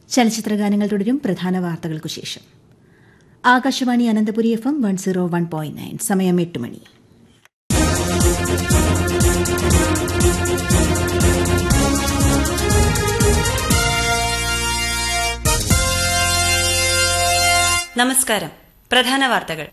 ചലച്ചിത്രഗാനങ്ങൾ തുടരും പ്രധാന വാർത്തകൾക്കു ശേഷം Akashvani Ananthapuri F M one zero one point nine സമയം എട്ട് മണി നമസ്കാരം പ്രധാന വാർത്തകൾ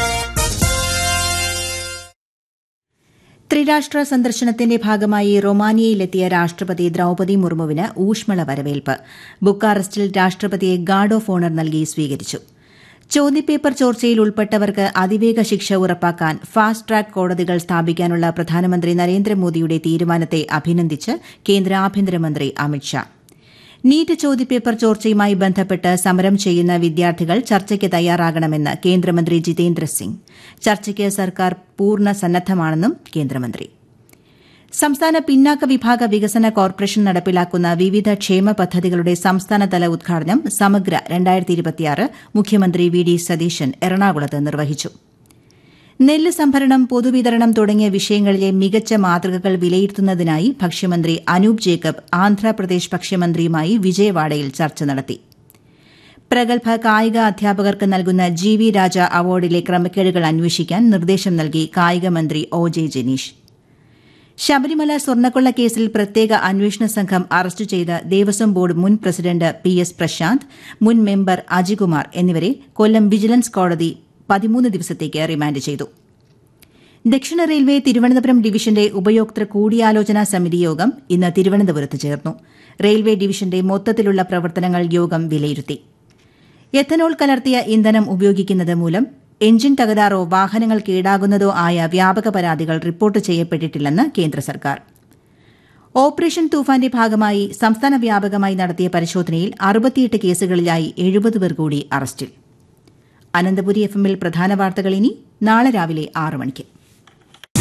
ത്രിരാഷ്ട്ര സന്ദർശനത്തിന്റെ ഭാഗമായി റൊമാനിയയിലെത്തിയ രാഷ്ട്രപതി ദ്രൌപതി മുർമുവിന് ഊഷ്മള വരവേൽപ്പ് ബുക്കാറസ്റ്റിൽ രാഷ്ട്രപതിയെ ഗാർഡ് ഓഫ് ഓണർ നൽകി സ്വീകരിച്ചു ചോദ്യപേപ്പർ ചോർച്ചയിൽ ഉൾപ്പെട്ടവർക്ക് അതിവേഗ ശിക്ഷ ഉറപ്പാക്കാൻ ഫാസ്റ്റ് ട്രാക്ക് കോടതികൾ സ്ഥാപിക്കാനുള്ള പ്രധാനമന്ത്രി നരേന്ദ്രമോദിയുടെ തീരുമാനത്തെ അഭിനന്ദിച്ച് കേന്ദ്ര ആഭ്യന്തരമന്ത്രി അമിത്ഷാ നീറ്റ് ചോദ്യപേപ്പർ ചോർച്ചയുമായി ബന്ധപ്പെട്ട് സമരം ചെയ്യുന്ന വിദ്യാർത്ഥികൾ ചർച്ചയ്ക്ക് തയ്യാറാകണമെന്ന് കേന്ദ്രമന്ത്രി ജിതേന്ദ്ര സിംഗ് ചർച്ചയ്ക്ക് സർക്കാർ പൂർണ്ണ സന്നദ്ധമാണെന്നും കേന്ദ്രമന്ത്രി സംസ്ഥാന പിന്നാക്ക വിഭാഗ വികസന കോർപ്പറേഷൻ നടപ്പിലാക്കുന്ന വിവിധ ക്ഷേമ പദ്ധതികളുടെ സംസ്ഥാനതല ഉദ്ഘാടനം സമഗ്ര മുഖ്യമന്ത്രി വി ഡി സതീശൻ എറണാകുളത്ത് നിർവഹിച്ചു നെല്ല് സംഭരണം പൊതുവിതരണം തുടങ്ങിയ വിഷയങ്ങളിലെ മികച്ച മാതൃകകൾ വിലയിരുത്തുന്നതിനായി ഭക്ഷ്യമന്ത്രി അനൂപ് ജേക്കബ് ആന്ധ്രാപ്രദേശ് ഭക്ഷ്യമന്ത്രിയുമായി വിജയവാഡയിൽ ചർച്ച നടത്തി പ്രഗത്ഭ കായിക അധ്യാപകർക്ക് നൽകുന്ന ജി വി രാജ അവാർഡിലെ ക്രമക്കേടുകൾ അന്വേഷിക്കാൻ നിർദ്ദേശം നൽകി കായിക മന്ത്രി ഒ ജെ ജനീഷ് ശബരിമല സ്വർണ്ണക്കൊള്ള കേസിൽ പ്രത്യേക അന്വേഷണ സംഘം അറസ്റ്റ് ചെയ്ത ദേവസ്വം ബോർഡ് മുൻ പ്രസിഡന്റ് പി എസ് പ്രശാന്ത് മുൻ മെമ്പർ അജികുമാർ എന്നിവരെ കൊല്ലം വിജിലൻസ് കോടതി പതിമൂന്ന് ദിവസത്തേക്ക് റിമാൻഡ് ചെയ്തു ദക്ഷിണ റെയിൽവേ തിരുവനന്തപുരം ഡിവിഷന്റെ ഉപയോക്തൃ കൂടിയാലോചനാ സമിതി യോഗം ഇന്ന് തിരുവനന്തപുരത്ത് ചേർന്നു റെയിൽവേ ഡിവിഷന്റെ മൊത്തത്തിലുള്ള പ്രവർത്തനങ്ങൾ യോഗം വിലയിരുത്തി എഥനോൾ കലർത്തിയ ഇന്ധനം ഉപയോഗിക്കുന്നത് മൂലം എഞ്ചിൻ തകരാറോ വാഹനങ്ങൾ കേടാകുന്നതോ ആയ വ്യാപക പരാതികൾ റിപ്പോർട്ട് ചെയ്യപ്പെട്ടിട്ടില്ലെന്ന് കേന്ദ്ര സർക്കാർ ഓപ്പറേഷൻ തൂഫാന്റെ ഭാഗമായി സംസ്ഥാന വ്യാപകമായി നടത്തിയ പരിശോധനയിൽ അറുപത്തിയെട്ട് കേസുകളിലായി എഴുപത് പേർ കൂടി അറസ്റ്റിൽ അനന്തപുരി എഫ് എമ്മിൽ പ്രധാന വാർത്തകൾ ഇനി നാളെ രാവിലെ ആറ് മണിക്ക്